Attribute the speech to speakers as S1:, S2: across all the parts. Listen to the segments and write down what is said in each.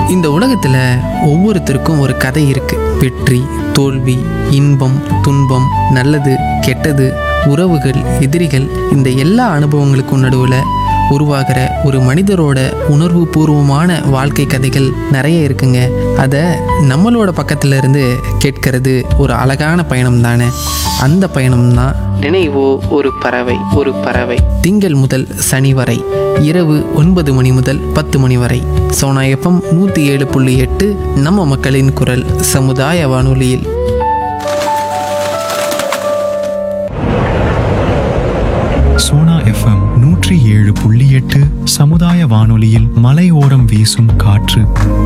S1: இந்த உலகத்தில் ஒவ்வொருத்தருக்கும் ஒரு கதை இருக்கு வெற்றி தோல்வி இன்பம் துன்பம் நல்லது கெட்டது உறவுகள் எதிரிகள் இந்த எல்லா அனுபவங்களுக்கும் நடுவில் உருவாகிற ஒரு மனிதரோட உணர்வு பூர்வமான வாழ்க்கை கதைகள் நிறைய இருக்குங்க அதை நம்மளோட பக்கத்துல இருந்து கேட்கறது ஒரு அழகான பயணம் தானே அந்த பயணம் தான் நினைவோ ஒரு பறவை ஒரு பறவை திங்கள் முதல் சனி வரை இரவு ஒன்பது மணி முதல் பத்து மணி வரை சோனா எஃப்எம் நூற்றி ஏழு புள்ளி எட்டு நம்ம மக்களின் குரல் சமுதாய வானொலியில்
S2: சோனா எஃப்எம் நூற்றி ஏழு புள்ளி எட்டு சமுதாய வானொலியில் மலையோரம் வீசும் காற்று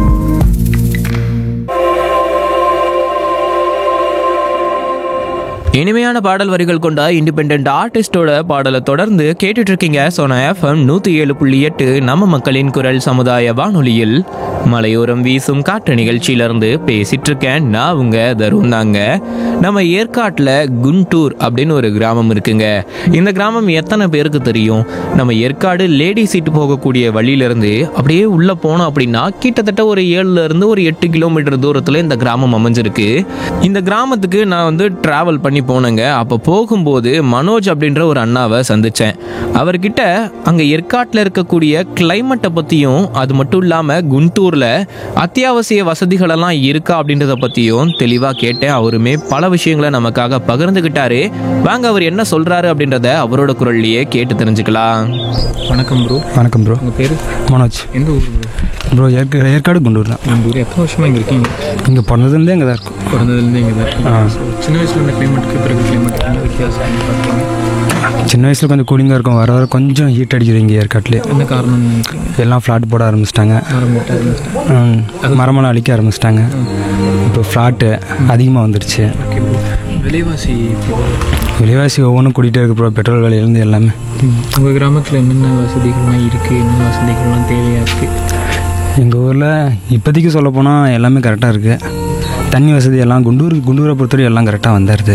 S3: இனிமையான பாடல் வரிகள் கொண்ட இண்டிபெண்ட் ஆர்டிஸ்டோட பாடலை தொடர்ந்து கேட்டுட்டு இருக்கீங்க சோனா எஃப்எம் நூற்றி ஏழு புள்ளி எட்டு நம்ம மக்களின் குரல் சமுதாய வானொலியில் மலையோரம் வீசும் காற்று நிகழ்ச்சியிலிருந்து பேசிட்டு இருக்கேன் நான் உங்க தருண் தாங்க நம்ம ஏற்காட்டில் குண்டூர் அப்படின்னு ஒரு கிராமம் இருக்குங்க இந்த கிராமம் எத்தனை பேருக்கு தெரியும் நம்ம ஏற்காடு லேடி சீட்டு போகக்கூடிய வழியிலிருந்து அப்படியே உள்ள போனோம் அப்படின்னா கிட்டத்தட்ட ஒரு ஏழுல இருந்து ஒரு எட்டு கிலோமீட்டர் தூரத்தில் இந்த கிராமம் அமைஞ்சிருக்கு இந்த கிராமத்துக்கு நான் வந்து டிராவல் பண்ணி போனேங்க அப்போ போகும்போது மனோஜ் அப்படின்ற ஒரு அண்ணாவை சந்தித்தேன் அவர்கிட்ட அங்கே ஏற்காட்டில் இருக்கக்கூடிய கிளைமேட்டை பற்றியும் அது மட்டும் இல்லாமல் குண்டூரில் அத்தியாவசிய வசதிகளெல்லாம் இருக்கா அப்படின்றத பற்றியும் தெளிவாக கேட்டேன் அவருமே பல விஷயங்களை நமக்காக பகிர்ந்துக்கிட்டாரு வாங்க அவர் என்ன சொல்கிறாரு அப்படின்றத அவரோட குரல்லையே கேட்டு தெரிஞ்சுக்கலாம்
S4: வணக்கம் ப்ரோ
S5: வணக்கம் ப்ரோ
S4: உங்கள் பேர்
S5: மனோஜ்
S4: எந்த ஊர் ப்ரோ
S5: ப்ரோ ஏற்க ஏற்காடு குண்டூர் தான்
S4: உங்கள் ஊர் எத்தனை வருஷமாக இங்கே இருக்கீங்க
S5: இங்கே பிறந்ததுலேருந்தே இங்கே தான் இருக்கும்
S4: பிறந்ததுலேருந்து இங்கே தான் இருக்கீங்க
S5: ஆ.
S4: So, சின்ன வயசுல இருந்த கிளைமேட்டுக்கு பிறகு கிளைமேட்டுக்கு என்ன வித்தியாசம் பார்த்தீங்க
S5: சின்ன வயசில் கொஞ்சம் கூலிங்காக இருக்கும் வர வர கொஞ்சம் ஹீட் அடிக்குது இங்கே ஏற்காட்டிலே
S4: என்ன காரணம்னு நினைக்கிறீங்க
S5: எல்லாம் ஃப்ளாட் போட ஆரம்பிச்சிட்டாங்க
S4: ஆரம்பிட்டாரு
S5: மரமெல்லாம் அழிக்க ஆரம்பிச்சிட்டாங்க இப்போ ஃப்ளாட்டு அதிகமாக வந்துருச்சு
S4: ஓகே ப்ரோ விலைவாசி
S5: விலைவாசி ஒவ்வொன்றும் கூட்டிகிட்டே இருக்கு ப்ரோ பெட்ரோல் விலையிலேருந்து எல்லாமே
S4: உங்கள் கிராமத்தில் என்னென்ன வசதிகள்லாம் இருக்குது என்னென்ன வசதிகள்லாம் தேவையாக இருக்குது
S5: எங்கள் ஊரில் இப்போதைக்கு சொல்ல போனால் எல்லாமே கரெக்டாக இருக்குது தண்ணி வசதி எல்லாம் குண்டூர் குண்டூரை பொறுத்தவரை எல்லாம் கரெக்டாக வந்துடுது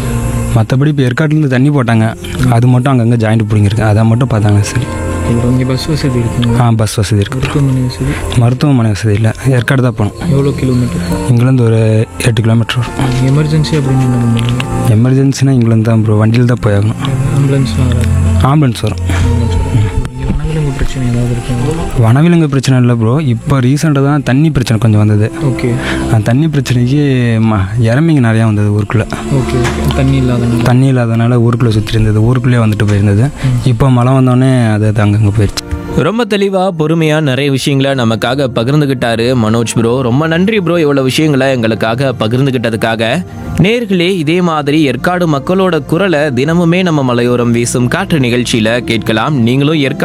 S5: மற்றபடி இப்போ ஏற்காட்டிலேருந்து தண்ணி போட்டாங்க அது மட்டும் அங்கங்கே ஜாயிண்ட் பிடிங்கிருக்கு அதை மட்டும் பார்த்தாங்க சரி
S4: இப்போ இங்கே பஸ் வசதி இருக்குங்க
S5: ஆ பஸ் வசதி இருக்குது
S4: மருத்துவமனை வசதி
S5: மருத்துவமனை வசதி இல்லை ஏற்காடு தான் போகணும்
S4: எவ்வளோ கிலோமீட்டர்
S5: இங்கேருந்து ஒரு எட்டு கிலோமீட்டர் வரும்
S4: எமர்ஜென்சி அப்படின்னு என்ன பண்ணுவீங்க
S5: எமர்ஜென்சினா இங்கேருந்து தான் ப்ரோ வண்டியில் தான் போயாகணும்
S4: ஆம்புலன்ஸ்லாம் வராது
S5: ஆம்புலன்ஸ் வரும்
S4: இங்கே வனவிலங்கு பிரச்சனை ஏதாவது இருக்குங்களா
S5: வனவிலங்கு பிரச்சனை இல்லை ப்ரோ இப்போ ரீசெண்டாக தான் தண்ணி பிரச்சனை கொஞ்சம் வந்தது
S4: ஓகே
S5: அந்த தண்ணி பிரச்சனைக்கு ம இறமிங்க நிறையா வந்தது ஊருக்குள்ளே
S4: ஓகே ஓகே தண்ணி இல்லாதனால
S5: தண்ணி இல்லாதனால ஊருக்குள்ளே சுற்றி இருந்தது ஊருக்குள்ளே வந்துட்டு போயிருந்தது இப்போ மழை வந்தோடனே அது அது அங்கங்கே போயிடுச்சு
S3: ரொம்ப தெளிவாக பொறுமையாக நிறைய விஷயங்களை நமக்காக பகிர்ந்துக்கிட்டாரு மனோஜ் ப்ரோ ரொம்ப நன்றி ப்ரோ இவ்வளோ விஷயங்களை எங்களுக்காக பகிர்ந்துக்கிட்டதுக்காக நேர்களே இதே மாதிரி ஏற்காடு மக்களோட குரலை தினமுமே நம்ம மலையோரம் வீசும் காற்று நிகழ்ச்சியில் கேட்கலாம் நீங்களும் ஏற்காடு